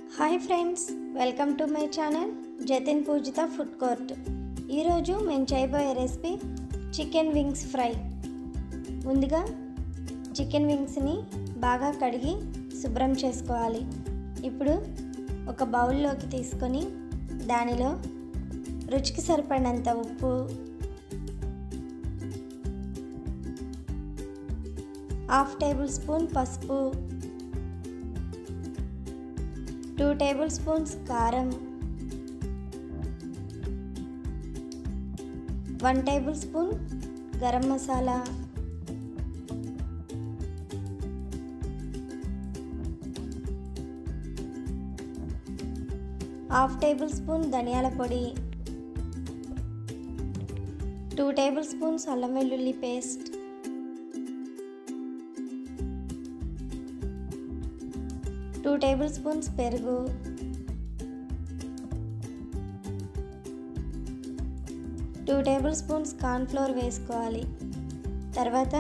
hi friends welcome to my channel Jatin Pujitha food court ఈరోజు మేము చేయబోయే రెసిపీ చికెన్ వింగ్స్ ఫ్రై ముందుగా చికెన్ వింగ్స్ని బాగా కడిగి శుభ్రం చేసుకోవాలి ఇప్పుడు ఒక బౌల్లోకి తీసుకొని దానిలో రుచికి సరిపడినంత ఉప్పు హాఫ్ టేబుల్ స్పూన్ పసుపు టూ టేబుల్ స్పూన్స్ కారం one tablespoon garam masala half tablespoon ధనియాల పొడి టూ టేబుల్ స్పూన్స్ అల్లం వెల్లుల్లి పేస్ట్ టూ టేబుల్ స్పూన్స్ పెరుగు టూ టేబుల్ స్పూన్స్ కార్న్ఫ్లోర్ వేసుకోవాలి తర్వాత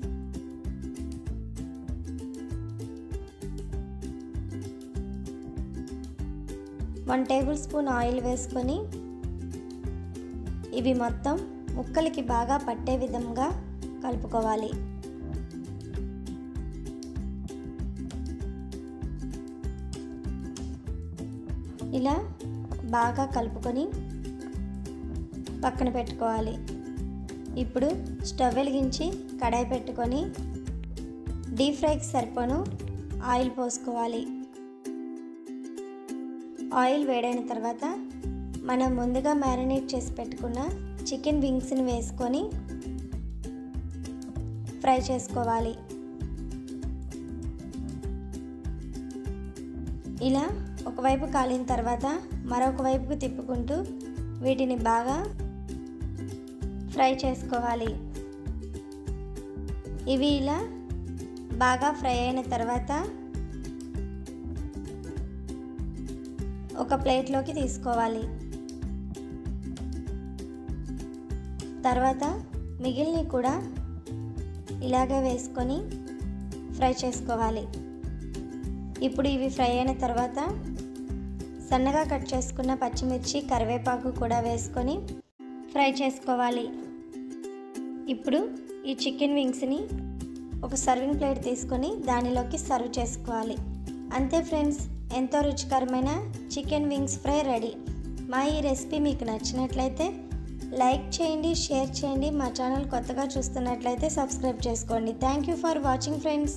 వన్ టేబుల్ స్పూన్ ఆయిల్ వేసుకొని ఇవి మొత్తం ముక్కలకి బాగా పట్టే విధంగా కలుపుకోవాలి ఇలా బాగా కలుపుకొని పక్కన పెట్టుకోవాలి ఇప్పుడు స్టవ్ వెలిగించి కడాయి పెట్టుకొని డీప్ ఫ్రైకి సరిపోను ఆయిల్ పోసుకోవాలి ఆయిల్ వేడైన తర్వాత మనం ముందుగా మ్యారినేట్ చేసి పెట్టుకున్న చికెన్ వింగ్స్ని వేసుకొని ఫ్రై చేసుకోవాలి ఇలా ఒకవైపు కాలిన తర్వాత మరొక వైపుకు తిప్పుకుంటూ వీటిని బాగా ఫ్రై చేసుకోవాలి ఇవి ఇలా బాగా ఫ్రై అయిన తర్వాత ఒక ప్లేట్లోకి తీసుకోవాలి తర్వాత మిగిలినవి కూడా ఇలాగే వేసుకొని ఫ్రై చేసుకోవాలి ఇప్పుడు ఇవి ఫ్రై అయిన తర్వాత సన్నగా కట్ చేసుకున్న పచ్చిమిర్చి కరివేపాకు కూడా వేసుకొని ఫ్రై చేసుకోవాలి ఇప్పుడు ఈ చికెన్ వింగ్స్ని ఒక సర్వింగ్ ప్లేట్ తీసుకొని దానిలోకి సర్వ్ చేసుకోవాలి అంతే ఫ్రెండ్స్ ఎంతో రుచికరమైన చికెన్ వింగ్స్ ఫ్రై రెడీ మా ఈ రెసిపీ మీకు నచ్చినట్లయితే లైక్ చేయండి షేర్ చేయండి మా ఛానల్ కొత్తగా చూస్తున్నట్లయితే సబ్స్క్రైబ్ చేసుకోండి thank you for watching friends